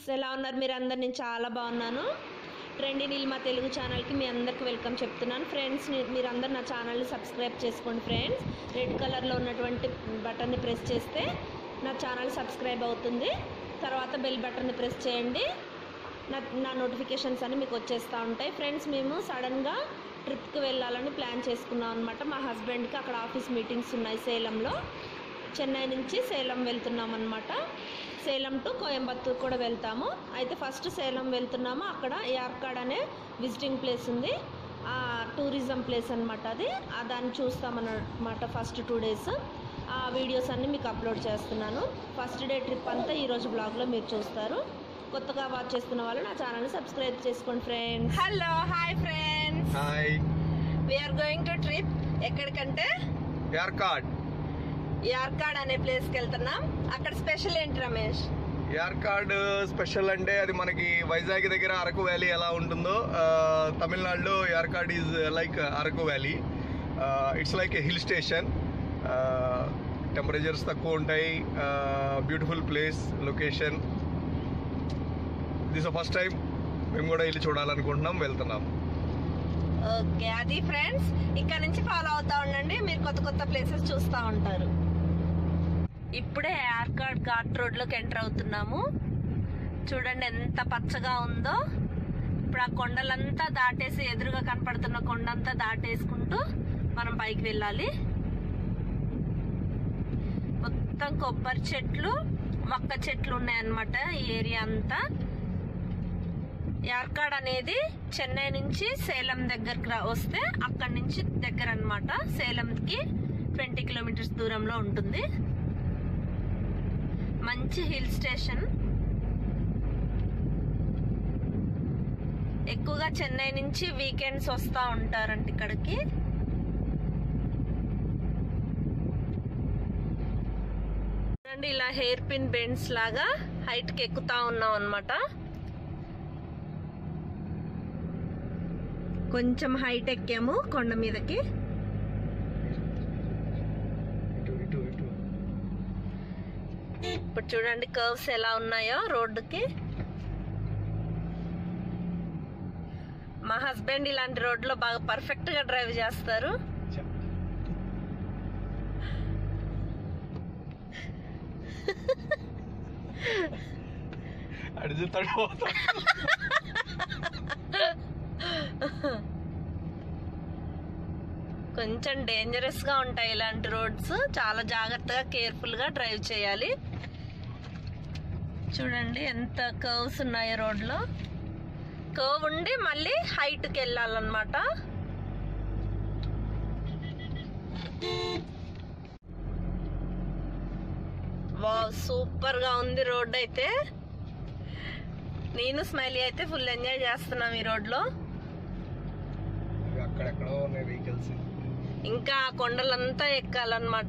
ఎలా ఉన్నారు మీరు అందరు నేను చాలా బాగున్నాను ట్రెండీ నీలిమా తెలుగు ఛానల్కి మీ అందరికి వెల్కమ్ చెప్తున్నాను ఫ్రెండ్స్ మీరు అందరు నా ఛానల్ని సబ్స్క్రైబ్ చేసుకోండి ఫ్రెండ్స్ రెడ్ కలర్లో ఉన్నటువంటి బటన్ని ప్రెస్ చేస్తే నా ఛానల్ సబ్స్క్రైబ్ అవుతుంది తర్వాత బెల్ బటన్ని ప్రెస్ చేయండి నా నా నోటిఫికేషన్స్ అన్ని మీకు వచ్చేస్తూ ఉంటాయి ఫ్రెండ్స్ మేము సడన్గా ట్రిప్కి వెళ్ళాలని ప్లాన్ చేసుకున్నాం అనమాట మా హస్బెండ్కి అక్కడ ఆఫీస్ మీటింగ్స్ ఉన్నాయి సేలంలో చెన్నై నుంచి సేలం వెళ్తున్నాం అనమాట సేలం టు కోయంబత్తూర్ కూడా వెళ్తాము అయితే ఫస్ట్ సేలం వెళ్తున్నాము అక్కడ యార్కాడ్ అనే విజిటింగ్ ప్లేస్ ఉంది ఆ టూరిజం ప్లేస్ అనమాట అది ఆ దాన్ని చూస్తామన్నమాట ఫస్ట్ టూ డేస్ ఆ వీడియోస్ అన్నీ మీకు అప్లోడ్ చేస్తున్నాను ఫస్ట్ డే ట్రిప్ అంతా ఈరోజు బ్లాగ్లో మీరు చూస్తారు కొత్తగా వాచ్ చేస్తున్న వాళ్ళు నా ఛానల్ని సబ్స్క్రైబ్ చేసుకోండి friends hello hi friends hi we're going to trip ఎక్కడికంటే యార్కాడ్ యార్కాడ్ అనే ప్లేస్కి వెళ్తున్నాం అక్కడ స్పెషల్ ఏంటి రమేష్ యార్కాడ్ స్పెషల్ అంటే అది మనకి వైజాగ్ దగ్గర అరకు వ్యాలీ ఎలా ఉంటుందో ఆ, తమిళనాడులో Yercaud is like Araku valley it's like a hill station temperatures తక్కువ ఉంటాయి beautiful place location this first time మేము కూడా వెళ్ళి చూడాలనుకుంటున్నాం వెళ్తున్నాం ఓకే అది ఫ్రెండ్స్ ఇక్కడ నుంచి ఫాలో అవుతా ఉండండి మీరు కొత్త కొత్త ప్లేసెస్ చూస్తూ ఉంటారు ఇప్పుడే యార్కాడ్ ఘాట్ రోడ్లోకి ఎంటర్ అవుతున్నాము చూడండి ఎంత పచ్చగా ఉందో ఇప్పుడు ఆ కొండలంతా దాటేసి ఎదురుగా కనపడుతున్న కొండంతా దాటేసుకుంటూ మనం పైకి వెళ్ళాలి మొత్తం కొబ్బరి చెట్లు వక్క చెట్లు ఉన్నాయన్నమాట ఈ ఏరియా అంతా యార్కాడ్ అనేది చెన్నై నుంచి సేలం దగ్గరకు రా- వస్తే అక్కడి నుంచి దగ్గర అనమాట సేలంకి ట్వంటీ కిలోమీటర్స్ దూరంలో ఉంటుంది మంచి హిల్ స్టేషన్ ఎక్కువగా చెన్నై నుంచి వీకెండ్స్ వస్తూ ఉంటారంట ఇక్కడికి చూడండి ఇలా హెయిర్ పిన్ బెండ్స్ లాగా హైట్ కి ఎక్కుతా ఉన్నాం అన్నమాట కొంచెం హైట్ ఎక్కాము కొండ మీదకి ఇప్పుడు చూడండి కర్వ్స్ ఎలా ఉన్నాయో రోడ్డుకి మా హస్బెండ్ ఇలాంటి రోడ్లో బాగా పర్ఫెక్ట్ గా డ్రైవ్ చేస్తారు అడుగుతాడు కొంచెం డేంజరస్ గా ఉంటాయి ఇలాంటి రోడ్స్ చాలా జాగ్రత్తగా కేర్ఫుల్ గా డ్రైవ్ చేయాలి చూడండి ఎంత కర్వ్స్ ఉన్నాయో రోడ్ లో కర్వ్ ఉండి మళ్ళీ హైట్ కి వెళ్ళాలన్నమాట వావ్ సూపర్ గా ఉంది రోడ్ అయితే నేను స్మైలీ అయితే ఫుల్ ఎంజాయ్ చేస్తున్నాం ఈ రోడ్ లో అక్కడెక్కడో ఉన్నాయి వెహికల్స్ ఇంకా ఆ కొండలంతా ఎక్కాలన్నమాట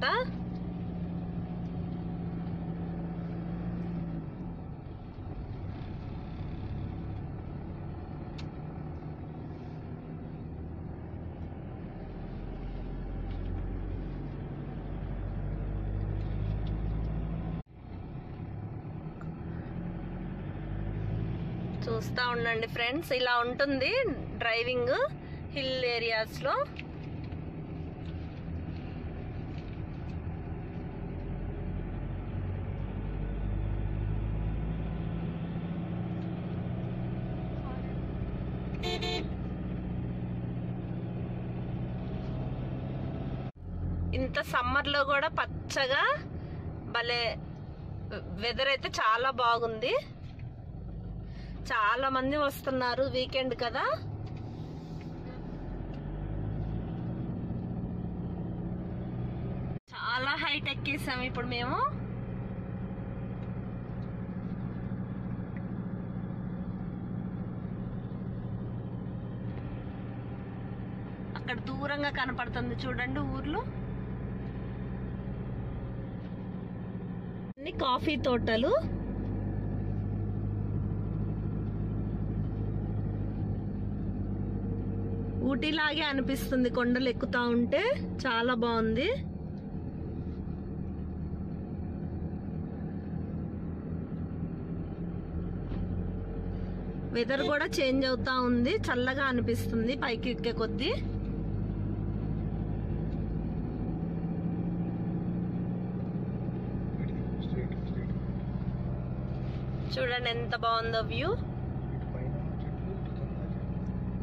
చూస్తా ఉండండి ఫ్రెండ్స్ ఇలా ఉంటుంది డ్రైవింగ్ హిల్ ఏరియాస్ లో ఇంత సమ్మర్ లో కూడా పచ్చగా భలే వెదర్ అయితే చాలా బాగుంది చాలా మంది వస్తున్నారు వీకెండ్ కదా చాలా హైట్ ఎక్కేసాం ఇప్పుడు మేము అక్కడ దూరంగా కనపడుతుంది చూడండి ఊర్లో అన్ని కాఫీ తోటలు ఊటీలాగే అనిపిస్తుంది కొండలు ఎక్కుతా ఉంటే చాలా బాగుంది వెదర్ కూడా చేంజ్ అవుతా ఉంది చల్లగా అనిపిస్తుంది పైకి ఎక్కే కొద్దీ స్ట్రైట్ స్ట్రైట్ చూడండి ఎంత బాగుందో వ్యూ ఇటు పైన చెట్లు ఇటు కింద చెట్లు.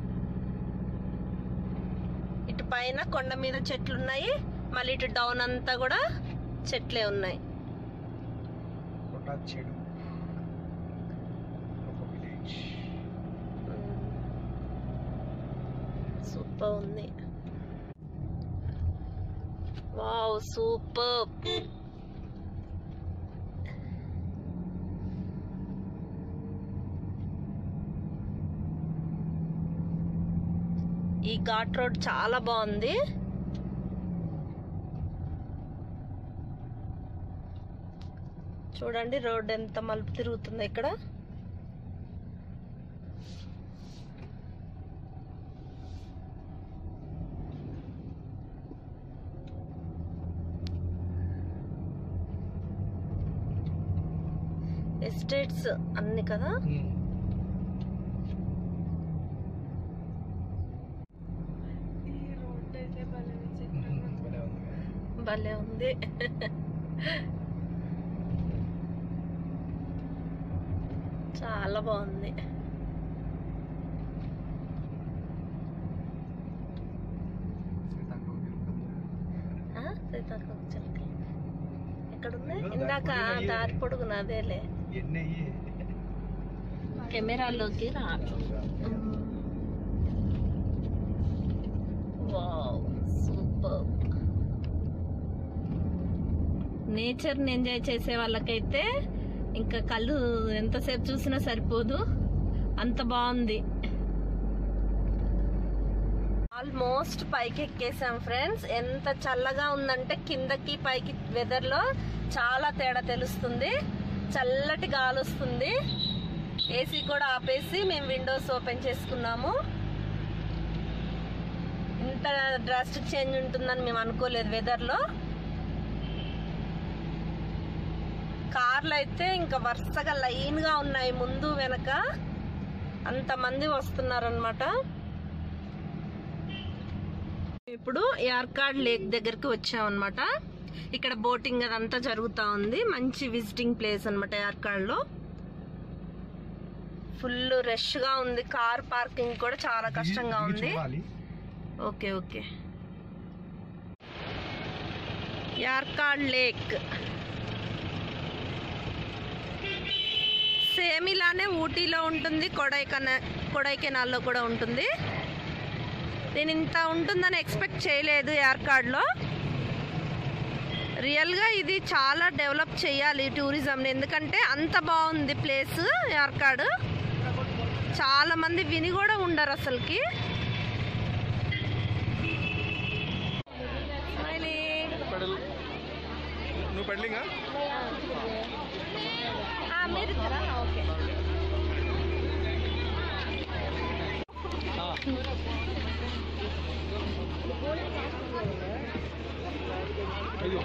ఇటు పైన కొండ మీద చెట్లు ఉన్నాయి మళ్ళీ ఇటు డౌన్ అంతా కూడా చెట్లే ఉన్నాయి కొటాక్ చెడు ఒక విలేజ్ సూపర్ ఉంది వావ్ సూపర్ ఈ ఘాట్ రోడ్ చాలా బాగుంది చూడండి రోడ్ ఎంత మలుపు తిరుగుతుందో ఇక్కడ ఎస్టేట్స్ అన్ని కదా భలే ఉంది భలే ఉంది చాలా బాగుంది సీతాకోక చిలుకలు. ఆ? సీతాకోక చిలుకలు ఎక్కడుంది ఇందాక దారి పొడుగున అదేలే ఎన్ని అయ్యి? కెమెరాలోకి రాదు వావ్ సూపర్ నేచర్ని ఎంజాయ్ చేసే వాళ్ళకైతే ఇంకా కళ్ళు ఎంతసేపు చూసినా సరిపోదు అంత బాగుంది ఆల్మోస్ట్ పైకి ఎక్కేసాం ఫ్రెండ్స్ ఎంత చల్లగా ఉందంటే కిందకి పైకి వెదర్ లో చాలా తేడా తెలుస్తుంది చల్లటి గాలి వస్తుంది ఏసీ కూడా ఆపేసి మేము విండోస్ ఓపెన్ చేసుకున్నాము ఇంత డ్రాస్టిక్ చేంజ్ ఉంటుందని మేము అనుకోలేదు వెదర్ లో కార్లు అయితే ఇంకా వరుసగా లైన్ గా ఉన్నాయి ముందు వెనక అంతమంది వస్తున్నారనమాట ఇప్పుడు యార్కాడ్ లేక్ దగ్గరికి వచ్చామన్నమాట ఇక్కడ బోటింగ్ అదంతా జరుగుతా ఉంది మంచి విజిటింగ్ ప్లేస్ అనమాట యార్కాడ్ లో ఫుల్ రష్ గా ఉంది కార్ పార్కింగ్ కూడా చాలా కష్టంగా దిగి ఉంది చూడాలి. Okay okay Yercaud lake same ఇలానే ఊటీలో ఉంటుంది కొడైకన కొడైకెనాల్లో కూడా ఉంటుంది నేను ఇంత ఉంటుందని ఎక్స్పెక్ట్ చేయలేదు యార్కాడ్లో రియల్గా ఇది చాలా డెవలప్ చేయాలి టూరిజంని ఎందుకంటే అంత బాగుంది ప్లేస్ యార్కాడ్ చాలా మంది విని కూడా ఉండరు అసలుకి స్మైలింగ్. పెడల్ నువ్వు పెడలింగా ఆ, మీరు ఇద్దరా? ఓకే అయ్యో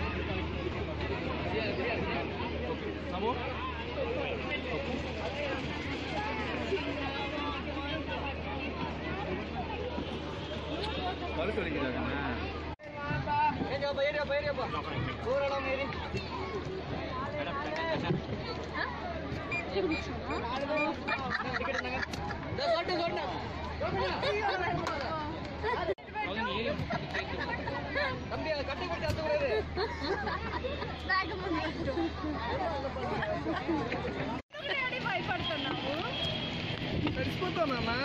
నమో వాళ్ళు తొలగి తడిసిపోతానమ్మా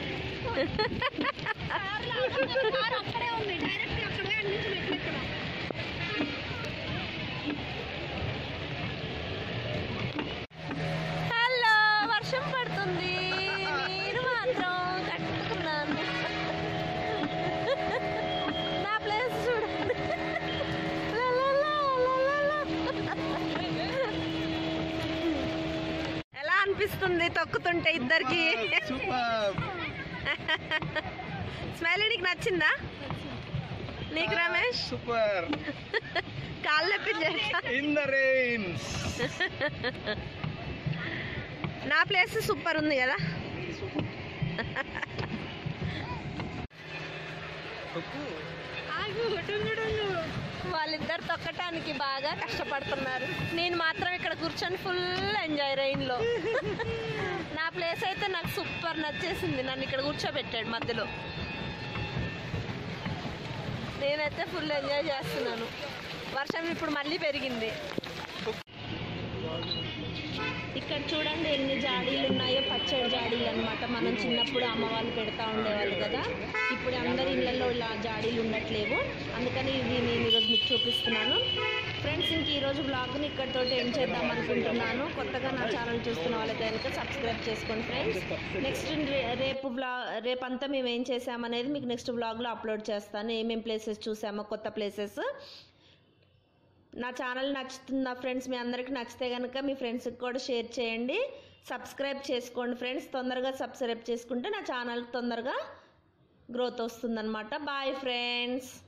హలో వర్షం పడుతుంది మీరు మాత్రం కట్టుకున్నాను నా ప్లేస్ చూడండి లా, లా, లా, లా, లా, లా. ఎలా అనిపిస్తుంది తొక్కుతుంటే ఇద్దరికి సూపర్ స్మైల్ నీకు నచ్చిందా నీకు రమేష్ సూపర్ కాళ్ళు నొప్పి చేస్తా ఇన్ ద రెయిన్స్ నా ప్లేస్ సూపర్ ఉంది కదా వాళ్ళిద్దరు తొక్కటానికి బాగా కష్టపడుతున్నారు నేను మాత్రం ఇక్కడ కూర్చొని ఫుల్ ఎంజాయ్ రైన్లో నా ప్లేస్ అయితే నాకు సూపర్ నచ్చేసింది నన్ను ఇక్కడ కూర్చోబెట్టాడు మధ్యలో నేనైతే ఫుల్ ఎంజాయ్ చేస్తున్నాను వర్షం ఇప్పుడు మళ్ళీ పెరిగింది ఇక్కడ చూడండి ఎన్ని జాడీలు ఉన్నాయో పచ్చడి జాడీలు అన్నమాట మనం చిన్నప్పుడు అమ్మ వాళ్ళు పెడతా ఉండేవాళ్ళు కదా ఇప్పుడు అందరి ఇళ్ళల్లో ఇలా జాడీలు ఉండట్లేవు అందుకని ఇది నేను ఈరోజు మీకు చూపిస్తున్నాను ఫ్రెండ్స్ ఇంక ఈరోజు బ్లాగ్ని ఇక్కడితో ఎండ్ చేద్దాం అనుకుంటున్నాను కొత్తగా నా ఛానల్ చూస్తున్న వాళ్ళకి కనుక సబ్స్క్రైబ్ చేసుకోండి ఫ్రెండ్స్ నెక్స్ట్ రేపు బ్లా రేపంతా మేము ఏం చేసామనేది మీకు నెక్స్ట్ బ్లాగ్లో అప్లోడ్ చేస్తాను ఏమేం ప్లేసెస్ చూసామో కొత్త ప్లేసెస్ నా ఛానల్ నచ్చుతుందా ఫ్రెండ్స్ మీ అందరికి నచ్చితే కనుక మీ ఫ్రెండ్స్కి కూడా షేర్ చేయండి సబ్స్క్రైబ్ చేసుకోండి ఫ్రెండ్స్ తొందరగా సబ్స్క్రైబ్ చేసుకుంటే నా ఛానల్ తొందరగా గ్రోత్ వస్తుందన్నమాట బాయ్ ఫ్రెండ్స్